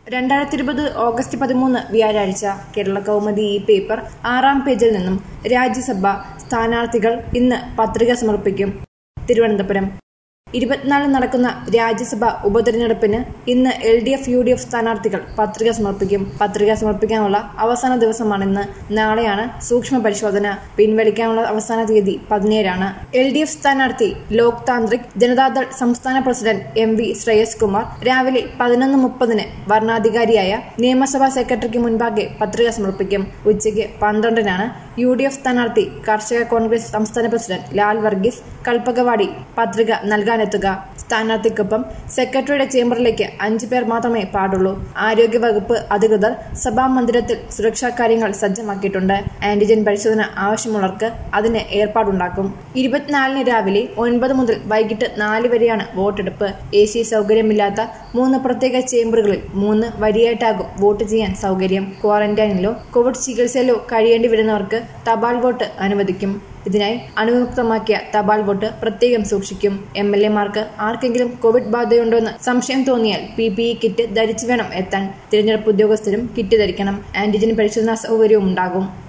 രണ്ടായിരത്തി ഇരുപത് ഓഗസ്റ്റ് പതിമൂന്ന് വ്യാഴാഴ്ച കേരള കൗമുദി ഈ പേപ്പർ ആറാം പേജിൽ നിന്നും രാജ്യസഭ സ്ഥാനാർത്ഥികൾ ഇന്ന് പത്രിക സമർപ്പിക്കും തിരുവനന്തപുരം ഇരുപത്തിനാലിന് നടക്കുന്ന രാജ്യസഭ ഉപതെരഞ്ഞെടുപ്പിന് ഇന്ന് L D F U D F സ്ഥാനാർത്ഥികൾ പത്രിക സമർപ്പിക്കും പത്രിക സമർപ്പിക്കാനുള്ള അവസാന ദിവസമാണ് ഇന്ന് നാളെയാണ് സൂക്ഷ്മ പരിശോധന പിൻവലിക്കാനുള്ള അവസാന തീയതി പതിനേഴാണ് എൽ ഡി എഫ് സ്ഥാനാർത്ഥി ലോക് താന്ത്രിക് ജനതാദൾ സംസ്ഥാന president M V Shreyas Kumar രാവിലെ പതിനൊന്ന് മുപ്പതിന് വരണാധികാരിയായ നിയമസഭാ സെക്രട്ടറിക്ക് മുൻപാകെ പത്രിക സമർപ്പിക്കും ഉച്ചയ്ക്ക് പന്ത്രണ്ടിനാണ് യു ഡി എഫ് സ്ഥാനാർത്ഥി കർഷക കോൺഗ്രസ് സംസ്ഥാന പ്രസിഡന്റ് ലാൽ വർഗീസ് കൽപ്പകവാടി പത്രിക നൽകാനെത്തുക സ്ഥാനാർത്ഥിക്കൊപ്പം സെക്രട്ടറിയുടെ ചേംബറിലേക്ക് അഞ്ചു പേർ മാത്രമേ പാടുള്ളൂ ആരോഗ്യവകുപ്പ് അധികൃതർ സഭാ മന്ദിരത്തിൽ സുരക്ഷാ കാര്യങ്ങൾ സജ്ജമാക്കിയിട്ടുണ്ട് ആന്റിജൻ പരിശോധന ആവശ്യമുള്ളവർക്ക് അതിന് ഏർപ്പാടുണ്ടാക്കും ഇരുപത്തിനാലിന് രാവിലെ ഒൻപത് മുതൽ വൈകിട്ട് നാല് വരെയാണ് വോട്ടെടുപ്പ് എ സി സൗകര്യമില്ലാത്ത മൂന്ന് പ്രത്യേക ചേംബറുകളിൽ മൂന്ന് വരിയായിട്ടാകും വോട്ട് ചെയ്യാൻ സൗകര്യം ക്വാറന്റൈനിലോ കോവിഡ് ചികിത്സയിലോ കഴിയേണ്ടി വരുന്നവർക്ക് തപാൽ വോട്ട് അനുവദിക്കും ഇതിനായി അണുവിമുക്തമാക്കിയ തപാൽ വോട്ട് പ്രത്യേകം സൂക്ഷിക്കും എം എൽ എമാർക്ക് ആർക്കെങ്കിലും കോവിഡ് ബാധയുണ്ടോയെന്ന് സംശയം തോന്നിയാൽ പി പി ഇ കിറ്റ് ധരിച്ചു വേണം എത്താൻ തിരഞ്ഞെടുപ്പ് ഉദ്യോഗസ്ഥരും കിറ്റ് ധരിക്കണം ആന്റിജൻ പരിശോധനാ സൗകര്യവും ഉണ്ടാകും